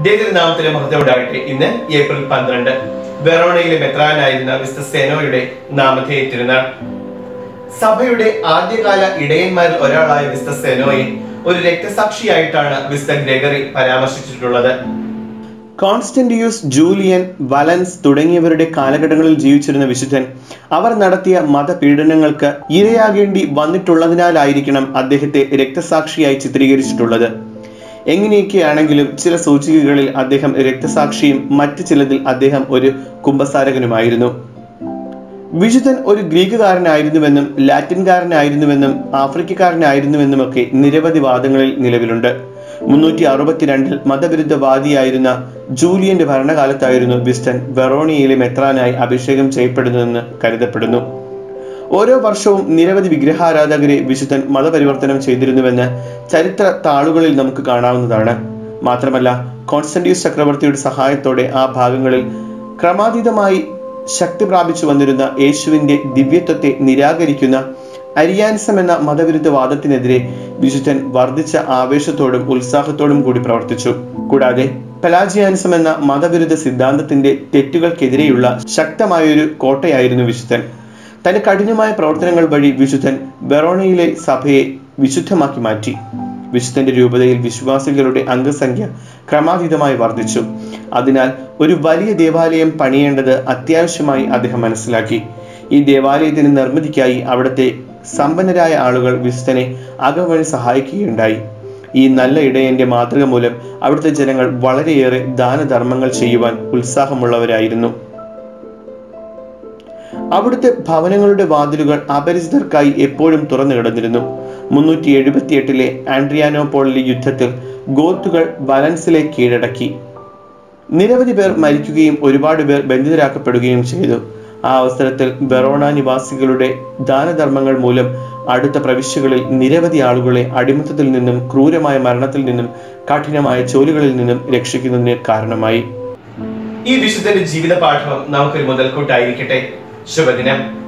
ദൈവനാമത്തിലെ മഹത്വം ഉണ്ടാകട്ടെ ഇന്ന് ഏപ്രിൽ പന്ത്രണ്ട് വെറോണയിലെ മെത്രാനായിരുന്ന വിസ്ത സെനോയുടെ നാമധേയ തിരുനാൾ സഭയുടെ ആദ്യകാല ഇടയന്മാരിൽ ഒരാളായ വിസ്ത സെനോയെ ഒരു രക്തസാക്ഷിയായിട്ടാണ് വിസ്ത ഗ്രെഗറി പരാമർശിച്ചിട്ടുള്ളത് കോൺസ്റ്റന്റിയൂസ് ജൂലിയൻ വലൻസ് തുടങ്ങിയവരുടെ കാലഘട്ടങ്ങളിൽ ജീവിച്ചിരുന്ന വിശുദ്ധൻ അവർ നടത്തിയ മതപീഡനങ്ങൾക്ക് ഇരയാകേണ്ടി വന്നിട്ടുള്ളതിനാലായിരിക്കണം അദ്ദേഹത്തെ രക്തസാക്ഷിയായി ചിത്രീകരിച്ചിട്ടുള്ളത് എങ്ങനെയൊക്കെയാണെങ്കിലും ചില സൂചികകളിൽ അദ്ദേഹം രക്തസാക്ഷിയും മറ്റു ചിലതിൽ അദ്ദേഹം ഒരു കുംഭസാരകനുമായിരുന്നു വിശുദ്ധൻ ഒരു ഗ്രീക്കുകാരനായിരുന്നുവെന്നും ലാറ്റിൻകാരനായിരുന്നുവെന്നും ആഫ്രിക്കക്കാരനായിരുന്നുവെന്നുമൊക്കെ നിരവധി വാദങ്ങളിൽ നിലവിലുണ്ട് മുന്നൂറ്റി അറുപത്തിരണ്ടിൽ മതവിരുദ്ധവാദിയായിരുന്ന ജൂലിയന്റെ ഭരണകാലത്തായിരുന്നു വിസ്റ്റൻ വെറോണിയയിലെ മെത്രാനായി അഭിഷേകം ചെയ്യപ്പെടുന്നതെന്ന് കരുതപ്പെടുന്നു ഓരോ വർഷവും നിരവധി വിഗ്രഹാരാധകരെ വിശുദ്ധൻ മതപരിവർത്തനം ചെയ്തിരുന്നുവെന്ന് ചരിത്ര താളുകളിൽ നമുക്ക് കാണാവുന്നതാണ് മാത്രമല്ല കോൺസ്റ്റന്റീസ് ചക്രവർത്തിയുടെ സഹായത്തോടെ ആ ഭാഗങ്ങളിൽ ക്രമാതീതമായി ശക്തി പ്രാപിച്ചു വന്നിരുന്ന യേശുവിന്റെ ദിവ്യത്വത്തെ നിരാകരിക്കുന്ന അരിയാനിസം എന്ന മതവിരുദ്ധ വാദത്തിനെതിരെ വിശുദ്ധൻ വർദ്ധിച്ച ആവേശത്തോടും ഉത്സാഹത്തോടും കൂടി പ്രവർത്തിച്ചു കൂടാതെ പെലാജിയാനിസം എന്ന മതവിരുദ്ധ സിദ്ധാന്തത്തിന്റെ തെറ്റുകൾക്കെതിരെയുള്ള ശക്തമായൊരു കോട്ടയായിരുന്നു വിശുദ്ധൻ തന്റെ കഠിനമായ പ്രവർത്തനങ്ങൾ വഴി വിശുദ്ധൻ ബെറോണയിലെ സഭയെ വിശുദ്ധമാക്കി മാറ്റി വിശുദ്ധന്റെ രൂപതയിൽ വിശ്വാസികളുടെ അംഗസംഖ്യ ക്രമാതീതമായി വർദ്ധിച്ചു അതിനാൽ ഒരു വലിയ ദേവാലയം പണിയേണ്ടത് അത്യാവശ്യമായി അദ്ദേഹം മനസ്സിലാക്കി ഈ ദേവാലയത്തിന് നിർമ്മിതിക്കായി അവിടുത്തെ സമ്പന്നരായ ആളുകൾ വിശുദ്ധനെ അകവഴി സഹായിക്കുകയുണ്ടായി ഈ നല്ല ഇടയന്റെ മാതൃക മൂലം അവിടുത്തെ ജനങ്ങൾ വളരെയേറെ ദാനധർമ്മങ്ങൾ ചെയ്യുവാൻ ഉത്സാഹമുള്ളവരായിരുന്നു അവിടുത്തെ ഭവനങ്ങളുടെ വാതിലുകൾ അപരിചിതർക്കായി എപ്പോഴും തുറന്നു കിടന്നിരുന്നു മുന്നൂറ്റി എഴുപത്തി എട്ടിലെ ആൻഡ്രിയാനോപോളിലെ യുദ്ധത്തിൽ ഗോത്തുകൾ വലൻസിലെ കീഴടക്കി നിരവധി പേർ മരിക്കുകയും ഒരുപാട് പേർ ബന്ധിതരാക്കപ്പെടുകയും ചെയ്തു ആ അവസരത്തിൽ ബെറോണ നിവാസികളുടെ ദാനധർമ്മങ്ങൾ മൂലം അടുത്ത പ്രവിശ്യകളിൽ നിരവധി ആളുകളെ അടിമത്തത്തിൽ നിന്നും ക്രൂരമായ മരണത്തിൽ നിന്നും കഠിനമായ ജോലികളിൽ നിന്നും രക്ഷിക്കുന്നതിന് കാരണമായി ഈ വിശുദ്ധന്റെ ജീവിത പാഠം നമുക്കൊരു മുതൽക്കൂട്ടായിരിക്കട്ടെ ശുഭദിനം